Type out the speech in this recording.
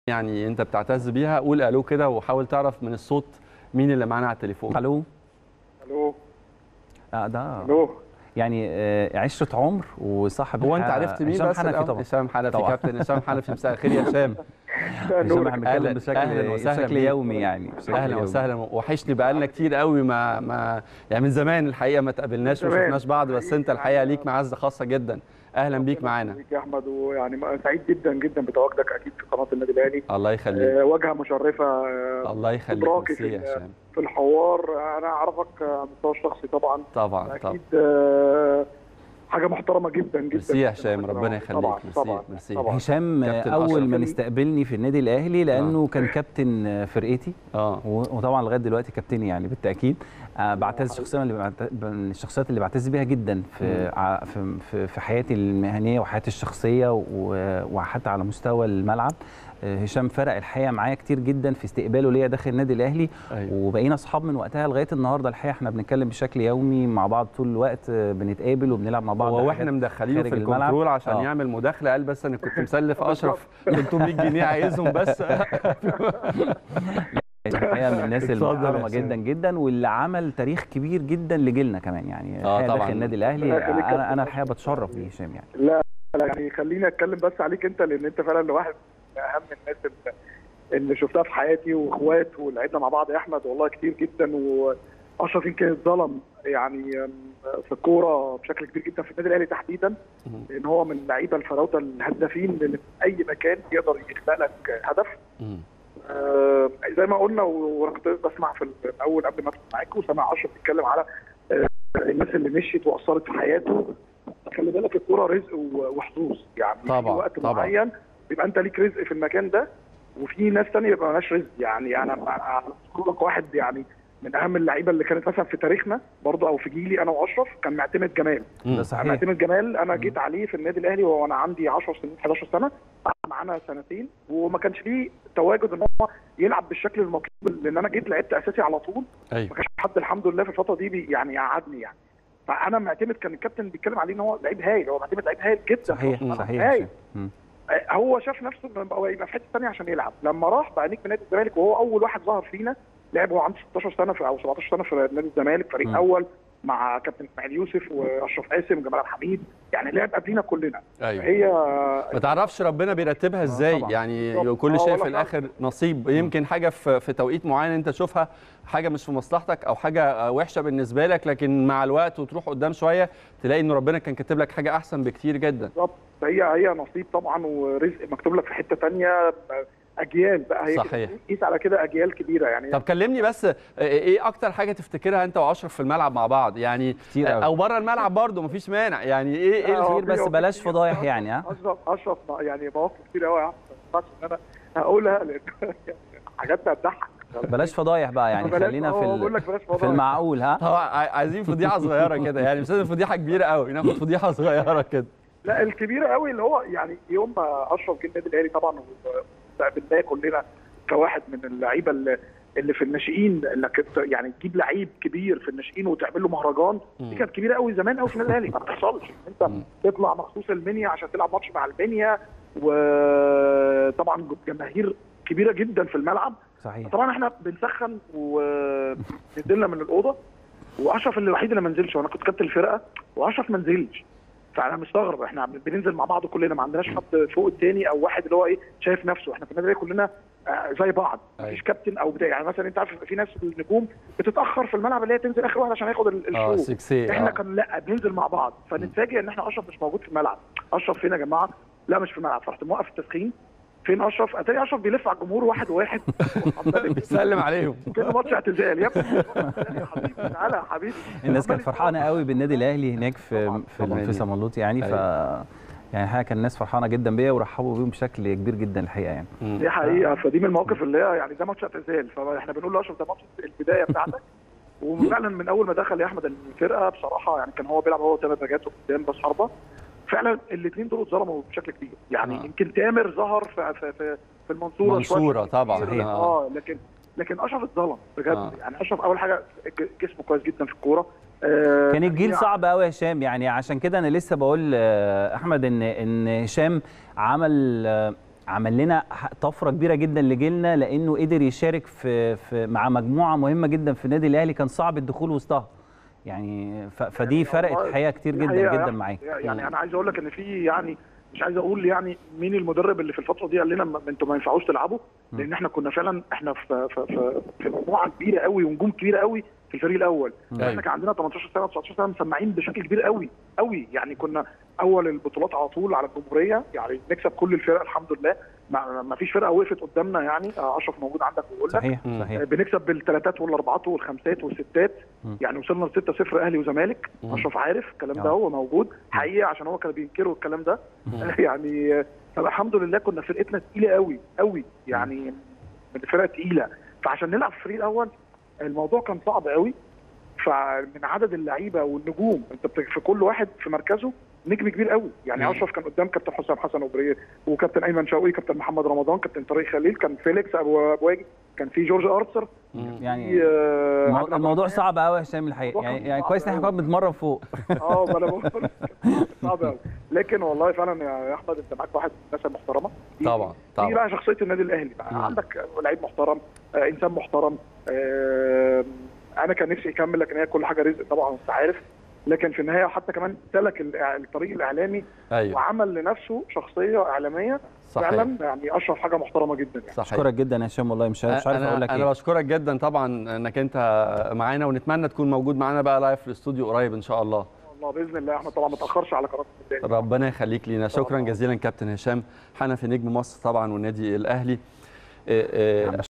يعني انت بتعتز بيها قول الو كده وحاول تعرف من الصوت مين اللي معانا على التليفون الو الو آه ده الو يعني آه، عشره عمر وصاحب هو انت الحق عرفت مين هشام بس حنفي الأول؟ طبعا هشام حنفي طبعا. كابتن هشام حنفي مساء الخير يا هشام هشام نورك. احنا أهلاً- بنتكلم بشكل أهلاً وسهلاً بشكل بيك. يومي يعني بشكل اهلا يومي. وسهلا وحشني بقالنا كتير قوي ما ما يعني من زمان الحقيقه ما تقابلناش وما زمان. شفناش بعض بس انت الحقيقه ليك معزه خاصه جدا اهلا بيك معانا بيك يا احمد ويعني م- سعيد جدا جدا بتواجدك اكيد في قناه النادي الاهلي الله يخليك آه، واجهه مشرفه آه، الله يخليك إدراكي ميرسي في يا ال- هشام في الحوار انا اعرفك على المستوى الشخصي طبعا طبعا طبعا اكيد آه، حاجه محترمه جدا جدا ميرسي يا جداً. هشام ربنا يخليك طبعا ميرسي طبعا ميرسي طبعا هشام كابتن اول أشرف. ما استقبلني في النادي الاهلي لانه كان كابتن فرقتي اه و- وطبعا لغايه دلوقتي كابتني يعني بالتاكيد آه، بعتز شخصيا اللي بعت- من الشخصيات اللي بعتز بيها جدا في ع- في في- في حياتي المهنيه وحياتي الشخصيه و- وحتى على مستوى الملعب آه، هشام فرق الحقيقه معايا كتير جدا في استقباله ليا داخل النادي الاهلي ايوه وبقينا اصحاب من وقتها لغايه النهارده الحقيقه احنا بنتكلم بشكل يومي مع بعض طول الوقت آه، بنتقابل وبنلعب مع بعض هو حاجات واحنا مدخلينه في خارج الملعب. الكنترول عشان آه. يعمل مداخله قال بس انا كنت مسلف اشرف 300 جنيه عايزهم بس الحقيقه من الناس اتفضل يا المحترمه حسين. جدا جدا واللي عمل تاريخ كبير جدا لجيلنا كمان يعني آه، الحقيقة طبعاً. داخل النادي الاهلي ربنا يخليك يا انا كابتن انا الحقيقه بتشرف بيه هشام يعني لا لا يعني خليني اتكلم بس عليك انت لان انت فعلا واحد من اهم الناس اللي, اللي شفتها في حياتي واخوات ولعبنا مع بعض يا احمد والله كتير جدا واشرف يمكن اتظلم يعني في الكوره بشكل كبير جدا في النادي الاهلي تحديدا لان هو من اللعيبه الفراوده الهدافين اللي في اي مكان يقدر يخلق لك هدف مم. آه، زي ما قلنا و- وانا كنت بسمع في الاول قبل ما ادخل معاك وسامع اشرف بيتكلم على آه، الناس اللي مشيت واثرت في حياته خلي بالك الكوره رزق و- وحظوظ يعني طبعاً، في وقت طبعاً. معين بيبقى انت ليك رزق في المكان ده وفي ناس تانية يبقى مالهاش رزق يعني انا أنا اذكر لك واحد يعني من اهم اللعيبه اللي كانت مثلا في تاريخنا برضه او في جيلي انا واشرف كان معتمد جمال مم. ده صحيح معتمد جمال انا جيت عليه في النادي الاهلي وانا عندي 10 سنين 11 سنه قعد معانا سنتين وما كانش ليه تواجد ان هو يلعب بالشكل المطلوب لان انا جيت لعبت اساسي على طول ما ايوه كانش حد الحمد لله في الفتره دي بي يعني قعدني يعني فانا معتمد كان الكابتن بيتكلم عليه ان هو لعيب هايل هو معتمد لعيب هايل جدا صحيح أنا صحيح هايل هشام. مم. آه، هو شاف نفسه انه بقى يبقى في حته ثانيه عشان يلعب لما راح بقى نجم نادي الزمالك وهو اول واحد ظهر فينا لعب وهو عنده 16 سنه في او 17 سنه في نادي الزمالك فريق مم. اول مع كابتن اسماعيل يوسف واشرف قاسم وجمال عبد الحميد يعني لعب قبلينا كلنا ايوه هي ما تعرفش ربنا بيرتبها ازاي طبعاً. يعني بالظبط. كل آه، شيء والله في الاخر نصيب يمكن حاجه في في توقيت معين انت تشوفها حاجه مش في مصلحتك او حاجه وحشه بالنسبه لك لكن مع الوقت وتروح قدام شويه تلاقي ان ربنا كان كاتب لك حاجه احسن بكتير جدا بالظبط هي هي نصيب طبعا ورزق مكتوب لك في حته ثانيه اجيال بقى هي صحيح. كده- قيس على كده اجيال كبيره يعني طب كلمني بس ايه اكتر حاجه تفتكرها انت واشرف في الملعب مع بعض يعني كتير أوي. او بره الملعب برضه مفيش مانع يعني ايه ايه آه، كتير بس في- بلاش في- فضايح يعني ها اشرف اشرف يعني مواقف كتير قوي يا عم ما ينفعش ان انا هقولها لان حاجات هتضحك بلاش فضايح بقى يعني بلاش- خلينا في آه، بقول ال- لك بلاش في فضايح. المعقول ها طبعا عاي- عايزين فضيحه صغيره كده يعني مش لازم فضيحه كبيره قوي ناخد فضيحه صغيره كده لا الكبيره قوي اللي هو يعني يوم ما اشرف جه النادي الاهلي طبعا واستقبلناه كلنا كواحد من اللعيبه اللي اللي في الناشئين انك ت- يعني تجيب لعيب كبير في الناشئين وتعمل له مهرجان مم. دي كانت كبيره قوي زمان قوي في النادي الاهلي ما بتحصلش انت مم. تطلع مخصوص المنيا عشان تلعب ماتش مع المنيا وطبعا جماهير كبيره جدا في الملعب صحيح طبعا احنا بنسخن ونزلنا من الاوضه واشرف اللي الوحيد اللي ما نزلش وانا كنت كابتن الفرقه واشرف ما نزلش فانا مستغرب احنا بننزل مع بعض كلنا ما عندناش حد فوق التاني او واحد اللي هو ايه شايف نفسه احنا في النادي الأهلي كلنا آه، زي بعض أيوة. مفيش كابتن او بتاع يعني مثلا انت عارف في ناس النجوم بتتاخر في الملعب اللي هي تنزل اخر واحد عشان ياخد ال- اه الشو سكسي احنا آه. كان لا بننزل مع بعض فنتفاجئ ان احنا اشرف مش موجود في الملعب اشرف فين يا جماعه لا مش في الملعب فرحت موقف التسخين فين اشرف اتاري اشرف بيلف على الجمهور واحد واحد بيسلم عليهم كده ماتش اعتزال يا ابني يا حبيبي تعالى يا حبيبي الناس كانت فرحانه قوي بالنادي الاهلي هناك في طبعاً، في, طبعاً. في سمنلوط يعني ف يعني الحقيقه كان الناس فرحانه جدا بيا ورحبوا بيهم بشكل كبير جدا الحقيقه يعني مم. دي حقيقه فدي من المواقف اللي هي يعني ده ماتش اعتزال فاحنا بنقول لاشرف ده ماتش البدايه بتاعتك وفعلا من اول ما دخل يا احمد الفرقه بصراحه يعني كان هو بيلعب هو وتامر نجاته قدام بس حربه فعلا الاثنين دول اتظلموا بشكل كبير يعني آه. يمكن تامر ظهر في في في, في المنصوره منصورة شوية طبعاً، كتير. آه. اه لكن لكن اشرف اتظلم بجد آه. يعني اشرف اول حاجه ج- جسمه كويس جدا في الكوره آه كان الجيل يعني صعب قوي يا هشام يعني عشان كده انا لسه بقول آه، احمد ان ان هشام عمل آه، عمل لنا ح- طفره كبيره جدا لجيلنا لانه قدر يشارك في, في مع مجموعه مهمه جدا في النادي الاهلي كان صعب الدخول وسطها يعني ف- فدي يعني فرقت والله حقيقه كتير دي جدا حقيقة جدا يعني- معايا يعني انا عايز اقول لك ان في يعني مش عايز اقول يعني مين المدرب اللي في الفتره دي قال لنا ما- انتوا ما ينفعوش تلعبوا لان احنا كنا فعلا احنا في في في, في مجموعه كبيره قوي ونجوم كبيره قوي في الفريق الاول أيوة. احنا كان عندنا 18 سنه 19 سنه مسمعين بشكل كبير قوي قوي يعني كنا اول البطولات على طول على الجمهوريه يعني نكسب كل الفرق الحمد لله ما, ما فيش فرقه وقفت قدامنا يعني آه، اشرف موجود عندك ويقول لك صحيح مم. صحيح بنكسب بالثلاثات والاربعات والخمسات والستات مم. يعني وصلنا ل 6 0 اهلي وزمالك مم. اشرف عارف الكلام آه. ده هو موجود حقيقه عشان هو كانوا بينكروا الكلام ده يعني آه، فالحمد لله كنا فرقتنا تقيله قوي قوي يعني من فرقه تقيله فعشان نلعب في الفريق الاول الموضوع كان صعب قوي فمن عدد اللعيبه والنجوم انت بت- في كل واحد في مركزه نجم كبير قوي يعني مم. اشرف كان قدام كابتن حسام حسن وبريه وكابتن ايمن شوقي كابتن محمد رمضان كابتن طارق خليل كان فيليكس ابو ابو واجد كان في جورج ارثر مم. يعني في آه، المو- عبد الموضوع الرحمن. صعب قوي يا هشام الحقيقه الموضوع يعني كان يعني صعب كويس ان احنا أوي. كنا بنتمرن فوق اه ما انا بقول صعب قوي لكن والله فعلا يا احمد انت معاك واحد من الناس المحترمه دي- طبعا دي طبعا بقى شخصيه النادي الاهلي بقى مم. عندك لعيب محترم آه انسان محترم آه انا كان نفسي يكمل لكن هي كل حاجه رزق طبعا انت عارف لكن في النهايه حتى كمان سلك الإع- الطريق الاعلامي ايوه وعمل لنفسه شخصيه اعلاميه صحيح فعلا يعني اشرف حاجه محترمه جدا يعني صحيح اشكرك جدا يا هشام والله مش مش عارف انا اقول لك انا ايه بشكرك جدا طبعا انك انت معانا ونتمنى تكون موجود معانا بقى لايف في الاستوديو قريب ان شاء الله الله باذن الله يا احمد طبعا ما تاخرش على قناه النادي ربنا يخليك لينا شكرا جزيلا كابتن هشام حنفي نجم مصر طبعا والنادي الاهلي إيه إيه